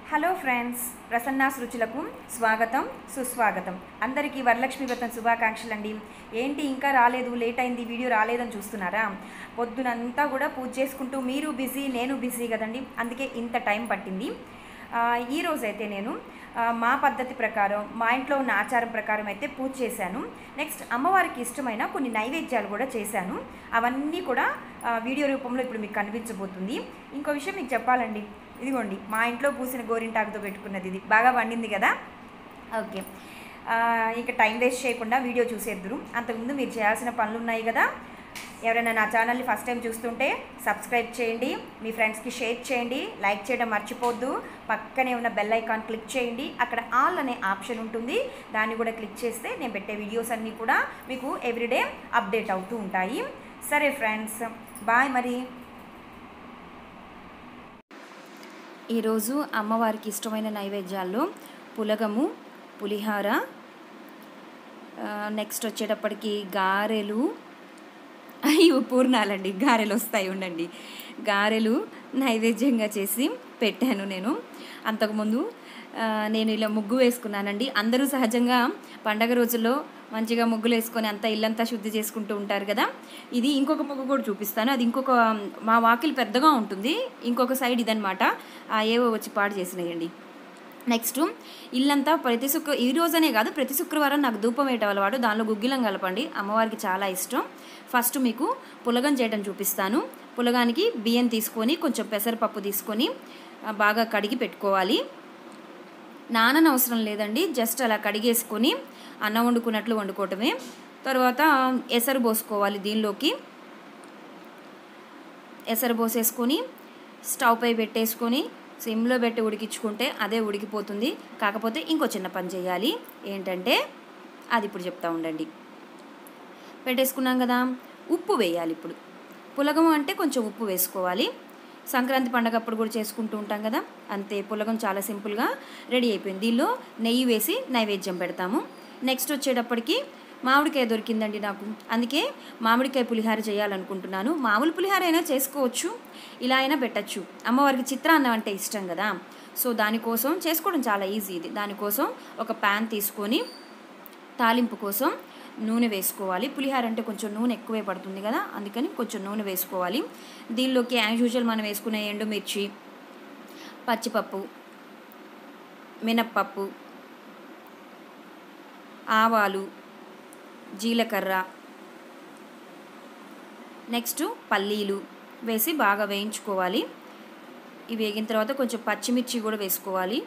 hello friends Prasanna's రుచులకు స్వాగతం సుస్వాగతం అందరికీ వరలక్ష్మి వ్రతం శుభాకాంక్షలు అండి ఏంటి ఇంకా రాలేదు లేట్ అయింది వీడియో రాలేదని చూస్తున్నారా పొద్దునంతా కూడా పూజ చేసుకుంటూ మీరు బిజీ నేను బిజీ కదండి అందుకే ఇంత టైం పట్టింది ఆ, ఈ రోజైతే నేను ఆ, మా పద్ధతి ప్రకారం మా ఇంట్లో ఉన్న ఆచారం ప్రకారం అయితే పూజ చేశాను నెక్స్ట్ అమ్మవారికి ఇష్టమైన కొన్ని నైవేద్యాలు కూడా చేశాను అవన్నీ కూడా ఆ, వీడియో రూపంలో ఇప్పుడు మీకు కనిపించబోతుంది ఇంకో విషయం మీకు చెప్పాలండి ఇదిగోండి మా ఇంట్లో పూసిన గోరింటాకుతో పెట్టుకున్నది ఇది బాగా వండింది కదా ఓకే ఆ, ఇక టైం వేస్ట్ చేయకుండా వీడియో చూసేద్దురు అంతకుముందు మీరు చేయాల్సిన పనులు ఉన్నాయి కదా ఎవరైనా నా ఛానల్ని ఫస్ట్ టైం చూస్తుంటే సబ్స్క్రైబ్ చేయండి మీ ఫ్రెండ్స్కి షేర్ చేయండి లైక్ చేయడం మర్చిపోద్దు పక్కనే ఉన్న బెల్ ఐకాన్ క్లిక్ చేయండి అక్కడ ఆల్ అనే ఆప్షన్ ఉంటుంది దాన్ని కూడా క్లిక్ చేస్తే నేను పెట్టే వీడియోస్ అన్నీ కూడా మీకు ఎవ్రీడే అప్డేట్ అవుతూ ఉంటాయి సరే ఫ్రెండ్స్ బాయ్ మరి ఈరోజు అమ్మవారికి ఇష్టమైన నైవేద్యాల్లో పులగము పులిహార ఆ, నెక్స్ట్ వచ్చేటప్పటికి గారెలు అయ్యో పూర్ణాలండి గారెలు వస్తాయి ఉండండి గారెలు నైవేద్యంగా చేసి పెట్టాను నేను అంతకుముందు ఆ, నేను ఇలా ముగ్గు వేసుకున్నానండి అందరూ సహజంగా పండగ రోజుల్లో మంచిగా ముగ్గులు వేసుకొని అంతా ఇల్లంతా శుద్ధి చేసుకుంటూ ఉంటారు కదా ఇది ఇంకొక ముగ్గు కూడా చూపిస్తాను అది ఇంకొక మా వాకిలి పెద్దగా ఉంటుంది ఇంకొక సైడ్ ఇదనమాట ఆ ఏవో వచ్చి పాడు చేసినాయండి నెక్స్ట్ ఇల్లంతా ప్రతి శుక్ర ఈ రోజనే కాదు ప్రతి శుక్రవారం నాకు ధూపం వేయటం అలవాటు దానిలో గుగ్గిలం కలపండి అమ్మవారికి చాలా ఇష్టం ఫస్ట్ మీకు పులగం చేయడం చూపిస్తాను పులగానికి బియ్యం తీసుకొని కొంచెం పెసరపప్పు తీసుకొని ఆ, బాగా కడిగి పెట్టుకోవాలి నానన అవసరం లేదండి జస్ట్ అలా కడిగేసుకొని అన్నం వండుకున్నట్లు వండుకోవటమే తర్వాత ఎసరు పోసుకోవాలి దీనిలోకి ఎసరు పోసేసుకొని స్టవ్ పై పెట్టేసుకొని సిమ్లో పెట్టి ఉడికించుకుంటే అదే ఉడికిపోతుంది కాకపోతే ఇంకో చిన్న పని చేయాలి ఏంటంటే అది ఇప్పుడు చెప్తా ఉండండి పెట్టేసుకున్నాం కదా ఉప్పు వేయాలి ఇప్పుడు పులగం అంటే కొంచెం ఉప్పు వేసుకోవాలి సంక్రాంతి పండగ అప్పుడు కూడా చేసుకుంటూ ఉంటాం కదా అంతే పులగం చాలా సింపుల్గా రెడీ అయిపోయింది దీనిలో నెయ్యి వేసి నైవేద్యం పెడతాము నెక్స్ట్ వచ్చేటప్పటికి మామిడికాయ దొరికిందండి నాకు అందుకే మామిడికాయ పులిహార చేయాలనుకుంటున్నాను మామూలు పులిహార అయినా చేసుకోవచ్చు ఇలా అయినా పెట్టచ్చు అమ్మవారికి చిత్రాన్నం అంటే ఇష్టం కదా సో దానికోసం చేసుకోవడం చాలా ఈజీ ఇది దానికోసం ఒక ప్యాన్ తీసుకొని తాలింపు కోసం నూనె వేసుకోవాలి పులిహార అంటే కొంచెం నూనె ఎక్కువే పడుతుంది కదా అందుకని కొంచెం నూనె వేసుకోవాలి దీనిలోకి యాజ్ యూజువల్ మనం వేసుకునే ఎండుమిర్చి పచ్చిపప్పు మినప్పప్పు ఆవాలు జీలకర్ర నెక్స్ట్ పల్లీలు వేసి బాగా వేయించుకోవాలి ఇవి వేగిన తర్వాత కొంచెం పచ్చిమిర్చి కూడా వేసుకోవాలి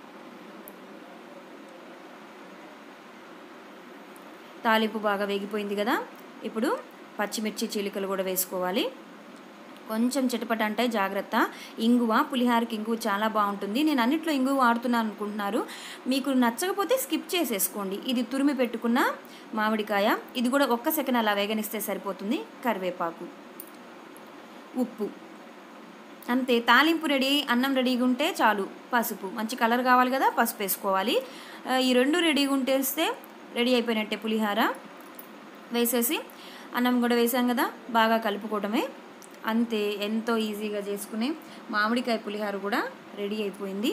తాలింపు బాగా వేగిపోయింది కదా ఇప్పుడు పచ్చిమిర్చి చీలికలు కూడా వేసుకోవాలి కొంచెం చిటపట అంటే జాగ్రత్త ఇంగువ పులిహారకి ఇంగువ చాలా బాగుంటుంది నేను అన్నిట్లో ఇంగువ వాడుతున్నాను అనుకుంటున్నారు మీకు నచ్చకపోతే స్కిప్ చేసేసుకోండి ఇది తురిమి పెట్టుకున్న మామిడికాయ ఇది కూడా ఒక్క సెకండ్ అలా వేగనిస్తే సరిపోతుంది కరివేపాకు ఉప్పు అంతే తాలింపు రెడీ అన్నం రెడీగా ఉంటే చాలు పసుపు మంచి కలర్ కావాలి కదా పసుపు వేసుకోవాలి ఆ, ఈ రెండు రెడీగా ఉంటేస్తే రెడీ అయిపోయినట్టే పులిహార వేసేసి అన్నం కూడా వేసాం కదా బాగా కలుపుకోవడమే అంతే ఎంతో ఈజీగా చేసుకునే మామిడికాయ పులిహార కూడా రెడీ అయిపోయింది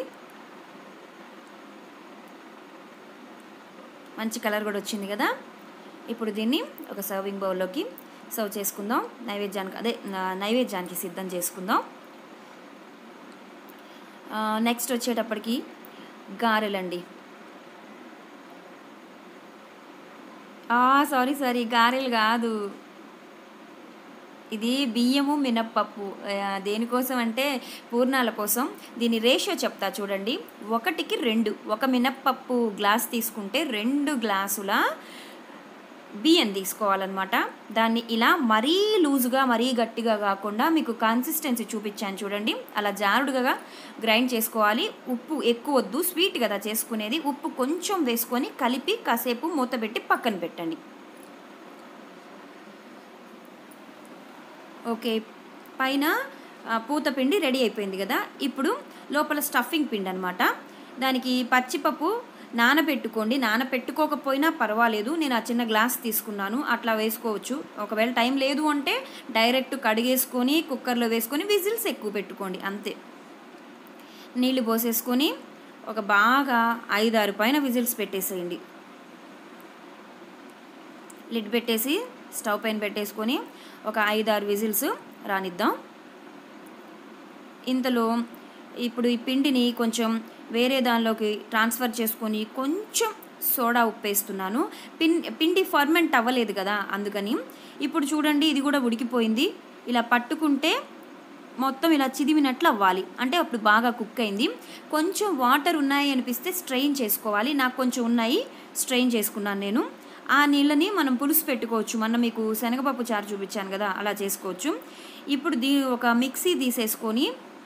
మంచి కలర్ కూడా వచ్చింది కదా ఇప్పుడు దీన్ని ఒక సర్వింగ్ బౌల్లోకి సర్వ్ చేసుకుందాం నైవేద్యానికి అదే నా- నైవేద్యానికి సిద్ధం చేసుకుందాం నెక్స్ట్ వచ్చేటప్పటికి గారెలండి సారీ సారీ గారెలు కాదు ఇది బియ్యము మినప్పప్పు ఆ, దేనికోసం అంటే పూర్ణాల కోసం దీని రేషియో చెప్తా చూడండి ఒకటికి రెండు ఒక మినప్పప్పు గ్లాస్ తీసుకుంటే రెండు గ్లాసుల బియ్యం తీసుకోవాలన్నమాట దాన్ని ఇలా మరీ లూజుగా మరీ గట్టిగా కాకుండా మీకు కన్సిస్టెన్సీ చూపించాను చూడండి అలా జారుడుగా గ్రైండ్ చేసుకోవాలి ఉప్పు ఎక్కువ వద్దు స్వీట్ కదా చేసుకునేది ఉప్పు కొంచెం వేసుకొని కలిపి కాసేపు మూత పెట్టి పక్కన పెట్టండి ఓకే పైన ఆ, పూత పిండి రెడీ అయిపోయింది కదా ఇప్పుడు లోపల స్టఫింగ్ పిండి అనమాట దానికి పచ్చిపప్పు నానబెట్టుకోండి నానబెట్టుకోకపోయినా పర్వాలేదు నేను ఆ చిన్న గ్లాస్ తీసుకున్నాను అట్లా వేసుకోవచ్చు ఒకవేళ టైం లేదు అంటే డైరెక్ట్ కడిగేసుకొని కుక్కర్లో వేసుకొని విజిల్స్ ఎక్కువ పెట్టుకోండి అంతే నీళ్లు పోసేసుకొని ఒక బాగా ఐదారు పైన విజిల్స్ పెట్టేసేయండి లిడ్ పెట్టేసి స్టవ్ పైన పెట్టేసుకొని ఒక ఐదారు విజిల్స్ రానిద్దాం ఇంతలో ఇప్పుడు ఈ పిండిని కొంచెం వేరే దానిలోకి ట్రాన్స్ఫర్ చేసుకొని కొంచెం సోడా ఉప్పు వేస్తున్నాను పిన్ పిండి ఫర్మెంట్ అవ్వలేదు కదా అందుకని ఇప్పుడు చూడండి ఇది కూడా ఉడికిపోయింది ఇలా పట్టుకుంటే మొత్తం ఇలా చిదిమినట్లు అవ్వాలి అంటే అప్పుడు బాగా కుక్ అయింది కొంచెం వాటర్ ఉన్నాయి అనిపిస్తే స్ట్రెయిన్ చేసుకోవాలి నాకు కొంచెం ఉన్నాయి స్ట్రెయిన్ చేసుకున్నాను నేను ఆ నీళ్ళని మనం పులుసు పెట్టుకోవచ్చు మొన్న మీకు శనగపప్పు చారు చూపించాను కదా అలా చేసుకోవచ్చు ఇప్పుడు దీ ఒక మిక్సీ తీసేసుకొని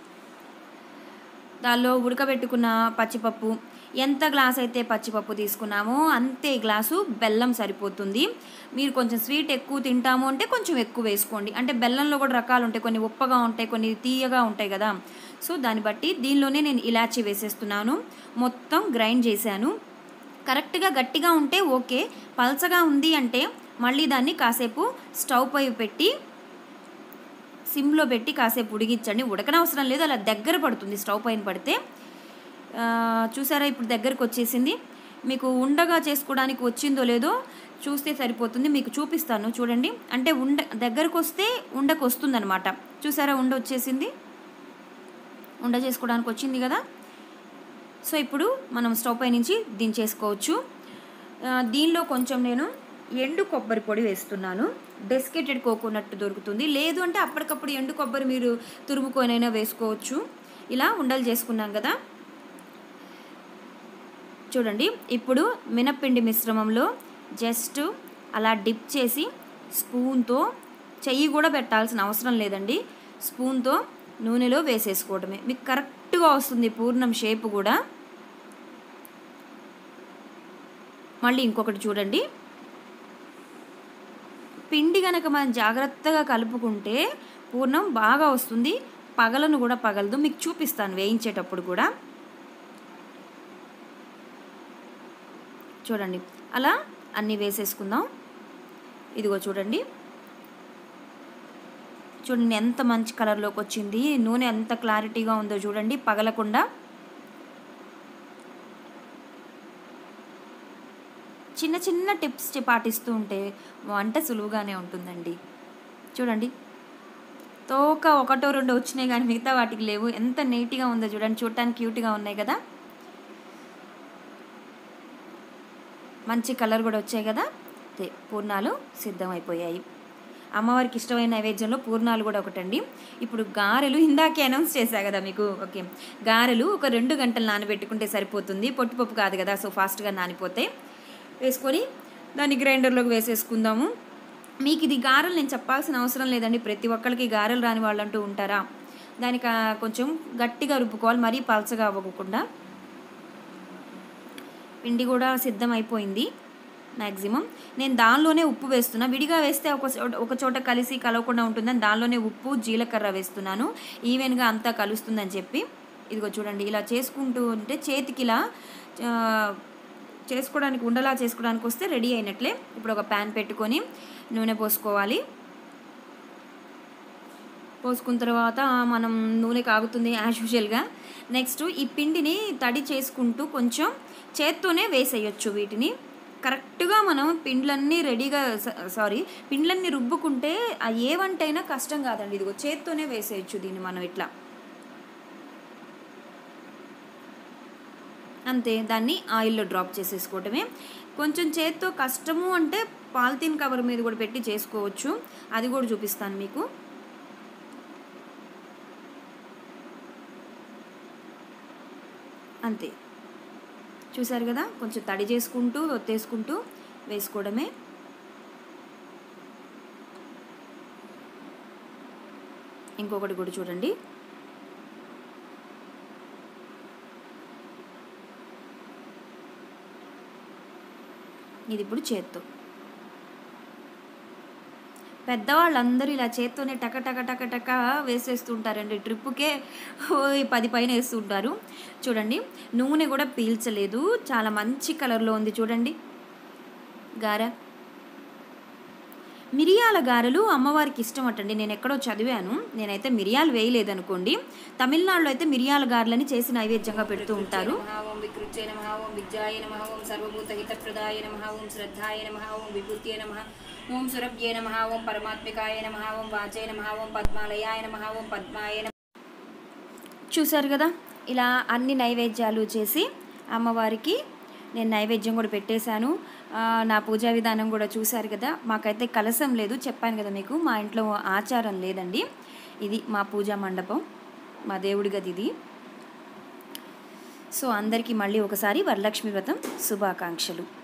దానిలో ఉడకబెట్టుకున్న పచ్చిపప్పు ఎంత గ్లాస్ అయితే పచ్చిపప్పు తీసుకున్నామో అంతే గ్లాసు బెల్లం సరిపోతుంది మీరు కొంచెం స్వీట్ ఎక్కువ తింటాము అంటే కొంచెం ఎక్కువ వేసుకోండి అంటే బెల్లంలో కూడా రకాలు ఉంటాయి కొన్ని ఉప్పగా ఉంటాయి కొన్ని తీయగా ఉంటాయి కదా సో దాన్ని బట్టి దీనిలోనే నేను ఇలాచీ వేసేస్తున్నాను మొత్తం గ్రైండ్ చేశాను కరెక్ట్గా గట్టిగా ఉంటే ఓకే పల్చగా ఉంది అంటే మళ్ళీ దాన్ని కాసేపు స్టవ్ పై పెట్టి సిమ్లో పెట్టి కాసేపు ఉడిగించండి ఉడకనవసరం లేదు అలా దగ్గర పడుతుంది స్టవ్ పైన పడితే ఆ, చూసారా ఇప్పుడు దగ్గరకు వచ్చేసింది మీకు ఉండగా చేసుకోవడానికి వచ్చిందో లేదో చూస్తే సరిపోతుంది మీకు చూపిస్తాను చూడండి అంటే ఉండ దగ్గరకు వస్తే ఉండకు వస్తుందన్నమాట చూసారా ఉండ వచ్చేసింది ఉండ చేసుకోవడానికి వచ్చింది కదా సో ఇప్పుడు మనం స్టవ్ పై నుంచి దించేసుకోవచ్చు ఆ, దీనిలో కొంచెం నేను ఎండు కొబ్బరి పొడి వేస్తున్నాను డెస్కెటెడ్ కోకోనట్ దొరుకుతుంది లేదు అంటే అప్పటికప్పుడు ఎండు కొబ్బరి మీరు తురుముకొనైనా వేసుకోవచ్చు ఇలా ఉండలు చేసుకున్నాం కదా చూడండి ఇప్పుడు మినప్పిండి మిశ్రమంలో జస్ట్ అలా డిప్ చేసి స్పూన్తో చెయ్యి కూడా పెట్టాల్సిన అవసరం లేదండి స్పూన్తో నూనెలో వేసేసుకోవడమే మీకు కరెక్ట్గా వస్తుంది పూర్ణం షేప్ కూడా మళ్ళీ ఇంకొకటి చూడండి పిండి కనుక మనం జాగ్రత్తగా కలుపుకుంటే పూర్ణం బాగా వస్తుంది పగలను కూడా పగలదు మీకు చూపిస్తాను వేయించేటప్పుడు కూడా చూడండి అలా అన్నీ వేసేసుకుందాం ఇదిగో చూడండి చూడండి ఎంత మంచి కలర్లోకి వచ్చింది నూనె ఎంత క్లారిటీగా ఉందో చూడండి పగలకుండా చిన్న చిన్న టిప్స్ చి- పాటిస్తూ ఉంటే వంట సులువుగానే ఉంటుందండి చూడండి తోక ఒకటో రెండో వచ్చినాయి కానీ మిగతా వాటికి లేవు ఎంత నీట్గా ఉందో చూడండి చూడటానికి క్యూట్గా ఉన్నాయి కదా మంచి కలర్ కూడా వచ్చాయి కదా అదే పూర్ణాలు సిద్ధమైపోయాయి అమ్మవారికి ఇష్టమైన నైవేద్యంలో పూర్ణాలు కూడా ఒకటండి ఇప్పుడు గారెలు ఇందాకే అనౌన్స్ చేశా కదా మీకు ఓకే గారెలు ఒక రెండు గంటలు నానబెట్టుకుంటే సరిపోతుంది పొట్టుపప్పు కాదు కదా సో ఫాస్ట్గా నానిపోతాయి వేసుకొని దాన్ని గ్రైండర్లోకి వేసేసుకుందాము మీకు ఇది గారెలు నేను చెప్పాల్సిన అవసరం లేదండి ప్రతి ఒక్కరికి గారెలు రాని వాళ్ళు అంటూ ఉంటారా దానికి ఆ, కొంచెం గట్టిగా రుబ్బుకోవాలి మరీ పలచగా అవ్వకుండా పిండి కూడా సిద్ధం అయిపోయింది మ్యాక్సిమం నేను దానిలోనే ఉప్పు వేస్తున్నా విడిగా వేస్తే ఒక చోట ఒక చోట కలిసి కలవకుండా ఉంటుందని దానిలోనే ఉప్పు జీలకర్ర వేస్తున్నాను ఈవెన్గా అంతా కలుస్తుందని చెప్పి ఇదిగో చూడండి ఇలా చేసుకుంటూ ఉంటే చేతికి ఇలా ఆ, చేసుకోవడానికి ఉండలా చేసుకోవడానికి వస్తే రెడీ అయినట్లే ఇప్పుడు ఒక ప్యాన్ పెట్టుకొని నూనె పోసుకోవాలి పోసుకున్న తర్వాత మనం నూనె కాగుతుంది యాజ్ యూజువల్గా నెక్స్ట్ ఈ పిండిని తడి చేసుకుంటూ కొంచెం చేత్తోనే వేసేయచ్చు వీటిని కరెక్ట్గా మనం పిండ్లన్నీ రెడీగా సారీ పిండ్లన్నీ రుబ్బుకుంటే ఆ ఏ వంట అయినా కష్టం కాదండి ఇదిగో చేత్తోనే వేసేయచ్చు దీన్ని మనం ఇట్లా అంతే దాన్ని ఆయిల్లో డ్రాప్ చేసేసుకోవటమే కొంచెం చేత్తో కష్టము అంటే పాలిథిన్ కవర్ మీద కూడా పెట్టి చేసుకోవచ్చు అది కూడా చూపిస్తాను మీకు అంతే చూసారు కదా కొంచెం తడి చేసుకుంటూ ఒత్తేసుకుంటూ వేసుకోవడమే ఇంకొకటి కూడా చూడండి ఇది ఇప్పుడు చేత్తో పెద్దవాళ్ళందరూ ఇలా చేత్తోనే టక టక టక టక వేసేస్తుంటారండి ట్రిప్పుకే ఓ ఈ పది పైన వేస్తుంటారు చూడండి నూనె కూడా పీల్చలేదు చాలా మంచి కలర్లో ఉంది చూడండి గార మిరియాల గారెలు అమ్మవారికి ఇష్టం అటండి నేను ఎక్కడో చదివాను నేనైతే మిరియాలు వేయలేదనుకోండి తమిళనాడులో అయితే మిరియాల గారెలని చేసి నైవేద్యంగా పెడుతూ ఉంటారు నమః ఓం వికృత్యై నమః ఓం విద్యాయ నమః ఓం సర్వభూత హితప్రదాయ నమః ఓం శ్రద్ధాయ నమః ఓం విభూత్యై నమః ఓం సురభ్యే నమః ఓం పరమాత్మికాయ నమః ఓం వాచై నమః ఓం పద్మాలయాయ నమః ఓం పద్మాయ నమః చూశారు కదా ఇలా అన్ని నైవేద్యాలు చేసి అమ్మవారికి నేను నైవేద్యం కూడా పెట్టేశాను ఆ, నా పూజా విధానం కూడా చూశారు కదా మాకైతే కలసం లేదు చెప్పాను కదా మీకు మా ఇంట్లో ఆచారం లేదండి ఇది మా పూజా మండపం మా దేవుడి గది ఇది సో అందరికీ మళ్ళీ ఒకసారి వరలక్ష్మి వ్రతం శుభాకాంక్షలు